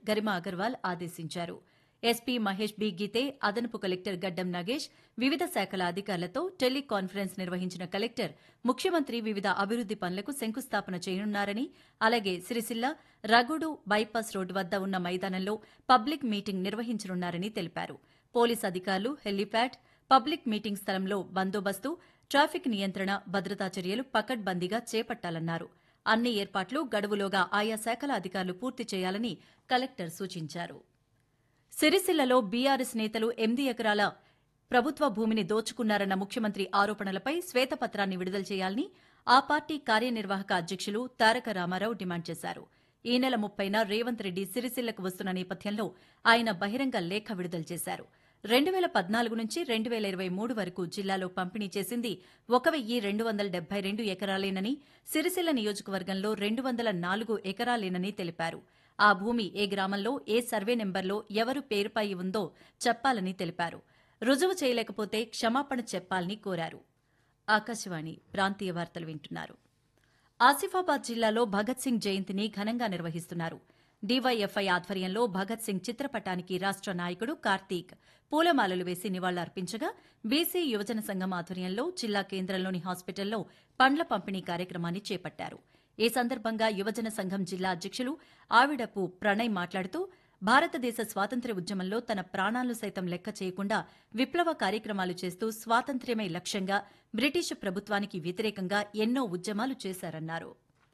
గరిమా అగర్వాల్ ఆదేశించారు SP Mahesh B గీతే అదనపు collector గడ్డం నాగేష్ వివిధ శాఖల అధికారులతో టెలికాన్ఫరెన్స్ నిర్వహించిన కలెక్టర్ ముఖ్యమంత్రి వివిధ అభివృద్ది పనులకు శంకుస్థాపన చేయనున్నారని అలాగే సిరిసిల్ల రగుడు బైపాస్ రోడ్డు వద్ద ఉన్న మైదానంలో పబ్లిక్ మీటింగ్ నిర్వహించనున్నారని తెలిపారు పోలీస్ అధికారులు హెలీప్యాడ్ పబ్లిక్ మీటింగ్ స్థలంలో బందోబస్తు ట్రాఫిక్ నియంత్రణ భద్రతా చర్యలు పకడ్బందీగా చేపట్టాలన్నారు అన్ని ఏర్పాట్లు గడువులోగా ఆయా శాఖల అధికారులు పూర్తి చేయాలని కలెక్టర్ సూచించారు సిరిసిల్లలో బీఆర్ఎస్ నేతలు ఎనిమిది ఎకరాల ప్రభుత్వ భూమిని దోచుకున్నారన్న ముఖ్యమంత్రి ఆరోపణలపై శ్వేతపత్రాన్ని విడుదల చేయాలని ఆ పార్టీ కార్యనిర్వాహక అధ్యక్షులు తారక రామారావు డిమాండ్ చేశారు ఈ నెల ముప్పైన రేవంత్ రెడ్డి సిరిసిల్లకు వస్తున్న నేపథ్యంలో ఆయన బహిరంగ లేఖ విడుదల చేశారు రెండు వేల పద్నాలుగు నుంచి రెండు వేల ఇరవై మూడు వరకు జిల్లాలో పంపిణీ చేసింది ఒక వెయ్యి రెండు వందల డెబ్బై రెండు ఎకరాలేనని సిరిసిల్ల నియోజకవర్గంలో రెండు వందల నాలుగు ఎకరాలేనని తెలిపారు ఆ భూమి ఏ గ్రామంలో ఏ సర్వే నెంబర్లో ఎవరు పేరుపై ఉందో చెప్పాలని తెలిపారు రుజువు చేయలేకపోతే క్షమాపణ చెప్పాలని కోరారు ఆకాశవాణి ప్రాంతీయ వార్తలు వింటున్నారు ఆసిఫాబాద్ జిల్లాలో భగత్ సింగ్ జయంతిని ఘనంగా నిర్వహిస్తున్నారు డీవైఎఫ్ఐ ఆధ్వర్యంలో భగత్ సింగ్ చిత్రపటానికి రాష్ట నాయకుడు కార్తీక్ పూలమాలలు వేసి నివాళులర్పించగా బీసీ యువజన సంఘం ఆధ్వర్యంలో జిల్లా కేంద్రంలోని హాస్పిటల్లో పండ్ల పంపిణీ కార్యక్రమాన్ని చేపట్టారు ఈ సందర్భంగా యువజన సంఘం జిల్లా అధ్యక్షులు ఆవిడపు ప్రణయ్ మాట్లాడుతూ భారతదేశ స్వాతంత్ర్య ఉద్యమంలో తన ప్రాణాలను సైతం లెక్క చేయకుండా విప్లవ కార్యక్రమాలు చేస్తూ స్వాతంత్ర్యమే లక్ష్యంగా బ్రిటిష్ ప్రభుత్వానికి వ్యతిరేకంగా ఎన్నో ఉద్యమాలు చేశారన్నారు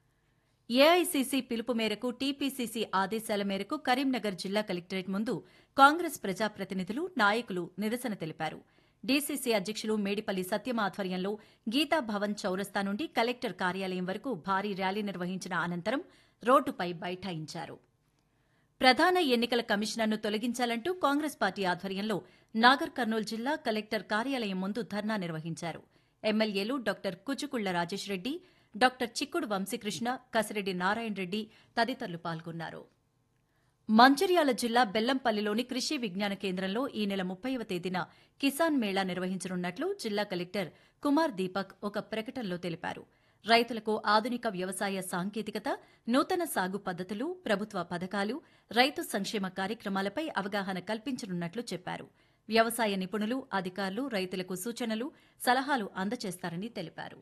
ఏఐసీసీ పిలుపు మేరకు టీపీసీసీ ఆదేశాల మేరకు కరీంనగర్ జిల్లా కలెక్టరేట్ ముందు కాంగ్రెస్ ప్రజాప్రతినిధులు నాయకులు నిరసన తెలిపారు డీసీసీ అధ్యక్షులు మేడిపల్లి సత్యం ఆధ్వర్యంలో గీతా భవన్ చౌరస్తా నుండి కలెక్టర్ కార్యాలయం వరకు భారీ ర్యాలీ నిర్వహించిన అనంతరం రోడ్డుపై బైఠాయించారు ప్రధాన ఎన్నికల కమిషనర్ను తొలగించాలంటూ కాంగ్రెస్ పార్టీ ఆధ్వర్యంలో నాగర్ కర్నూలు జిల్లా కలెక్టర్ కార్యాలయం ముందు ధర్నా నిర్వహించారు ఎమ్మెల్యేలు డాక్టర్ కుచుకుళ్ల రాజేష్ రెడ్డి డాక్టర్ చిక్కుడు వంశీకృష్ణ కసిరెడ్డి నారాయణ రెడ్డి తదితరులు పాల్గొన్నారు మంచిర్యాల జిల్లా బెల్లంపల్లిలోని కృషి విజ్ఞాన కేంద్రంలో ఈ నెల ముప్పైవ తేదీన కిసాన్ మేళా నిర్వహించనున్నట్లు జిల్లా కలెక్టర్ కుమార్ దీపక్ ఒక ప్రకటనలో తెలిపారు రైతులకు ఆధునిక వ్యవసాయ సాంకేతికత నూతన సాగు పద్దతులు ప్రభుత్వ పథకాలు రైతు సంక్షేమ కార్యక్రమాలపై అవగాహన కల్పించనున్నట్లు చెప్పారు వ్యవసాయ నిపుణులు అధికారులు రైతులకు సూచనలు సలహాలు అందజేస్తారని తెలిపారు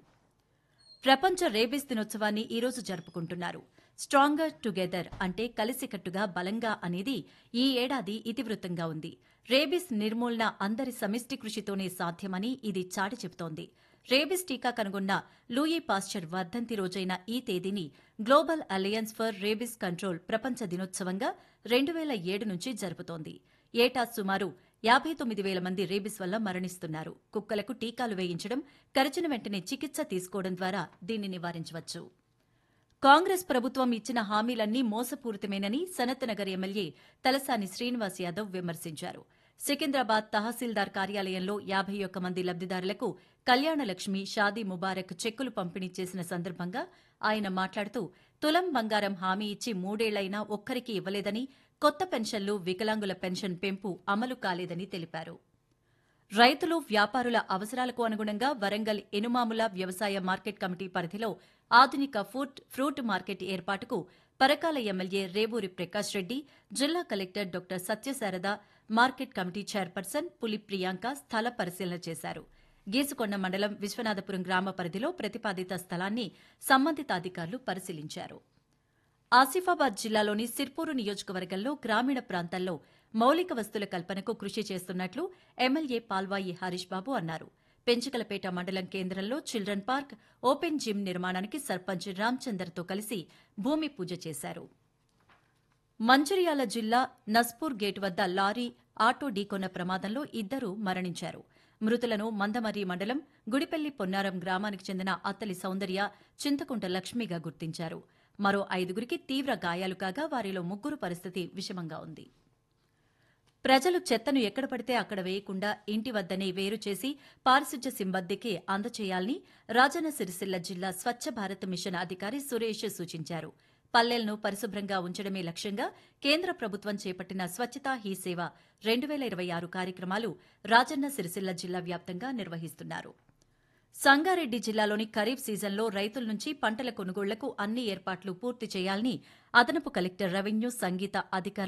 ప్రపంచ రేబీస్ దినోత్సవాన్ని ఈ రోజు జరుపుకుంటున్నారు స్ట్రాంగర్ టుగెదర్ అంటే కలిసికట్టుగా బలంగా అనేది ఈ ఏడాది ఇతివృత్తంగా ఉంది రేబీస్ నిర్మూలన అందరి సమిష్టి కృషితోనే సాధ్యమని ఇది చాటి చెబుతోంది రేబీస్ టీకా కనుగొన్న లూయి పాస్చర్ వర్ధంతి రోజైన ఈ తేదీని global alliance for rabies control ప్రపంచ దినోత్సవంగా రెండు వేల ఏడు నుంచి జరుపుతోంది ఏటా సుమారు యాభై తొమ్మిది వేల మంది రేబిస్ వల్ల మరణిస్తున్నారు కుక్కలకు టీకాలు వేయించడం కరిచిన వెంటనే చికిత్స తీసుకోవడం ద్వారా దీన్ని నివారించవచ్చు కాంగ్రెస్ ప్రభుత్వం ఇచ్చిన హామీలన్నీ మోసపూరితమేనని సనత్నగర్ ఎమ్మెల్యే తలసాని శ్రీనివాస్ యాదవ్ విమర్శించారు సికింద్రాబాద్ తహసీల్దార్ కార్యాలయంలో యాభై ఒక్క మంది లబ్దిదారులకు కళ్యాణలక్ష్మి షాదీ ముబారక్ చెక్కులు పంపిణీ చేసిన సందర్భంగా ఆయన మాట్లాడుతూ తులం బంగారం హామీ ఇచ్చి మూడేళ్లైనా ఒక్కరికి ఇవ్వలేదని కొత్త పెన్షన్లు వికలాంగుల పెన్షన్ పెంపు అమలు కాలేదని తెలిపారు రైతులు వ్యాపారుల అవసరాలకు అనుగుణంగా వరంగల్ ఎనుమాముల వ్యవసాయ మార్కెట్ కమిటీ పరిధిలో ఆధునిక ఫుడ్ ఫ్రూట్ మార్కెట్ ఏర్పాటుకు పరకాల ఎమ్మెల్యే రేవూరి ప్రకాష్ రెడ్డి జిల్లా collector doctor Satyasarada market committee chairperson Puli Priyanka స్థల పరిశీలన చేశారు గీసుకొండ మండలం విశ్వనాథపురం గ్రామ పరిధిలో ప్రతిపాదిత స్థలాన్ని సంబంధిత అధికారులు పరిశీలించారు ఆసిఫాబాద్ జిల్లాలోని సిర్పూరు నియోజకవర్గంలో గ్రామీణ ప్రాంతాల్లో మౌలిక వస్తుల కల్పనకు కృషి చేస్తున్నట్లు ఎమ్మెల్యే పాల్వాయి హరీష్ బాబు అన్నారు పెంచుకలపేట మండలం కేంద్రంలో చిల్డ్రన్ పార్క్ ఓపెన్ జిమ్ నిర్మాణానికి సర్పంచ్ రామచందర్తో కలిసి భూమి పూజ చేశారు మంచిర్యాల జిల్లా నస్పూర్ గేట్ వద్ద లారీ ఆటో ఢీకొన్న ప్రమాదంలో ఇద్దరు మరణించారు మృతులను మందమర్రి మండలం గుడిపల్లి పొన్నారం గ్రామానికి చెందిన అత్తలి సౌందర్య చింతకుంట లక్ష్మిగా గుర్తించారు మరో ఐదుగురికి తీవ్ర గాయాలు కాగా వారిలో ముగ్గురు పరిస్థితి విషమంగా ఉంది ప్రజలు చెత్తను ఎక్కడ పడితే అక్కడ వేయకుండా ఇంటి వద్దనే వేరు చేసి పారిశుధ్య సిబ్బందికి అందచేయాలని రాజన్న సిరిసిల్ల జిల్లా స్వచ్ఛ భారత్ మిషన్ అధికారి సురేష్ సూచించారు పల్లెలను పరిశుభ్రంగా ఉంచడమే లక్ష్యంగా కేంద్ర ప్రభుత్వం చేపట్టిన స్వచ్ఛతా హీ సేవ రెండు వేల ఇరవై ఆరు కార్యక్రమాలు రాజన్న సిరిసిల్ల జిల్లా వ్యాప్తంగా నిర్వహిస్తున్నారు సంగారెడ్డి జిల్లాలోని ఖరీఫ్ సీజన్లో రైతుల నుంచి పంటల కొనుగోళ్లకు అన్ని ఏర్పాట్లు పూర్తి చేయాలని అదనపు కలెక్టర్ రెవెన్యూ సంగీత అధికారులు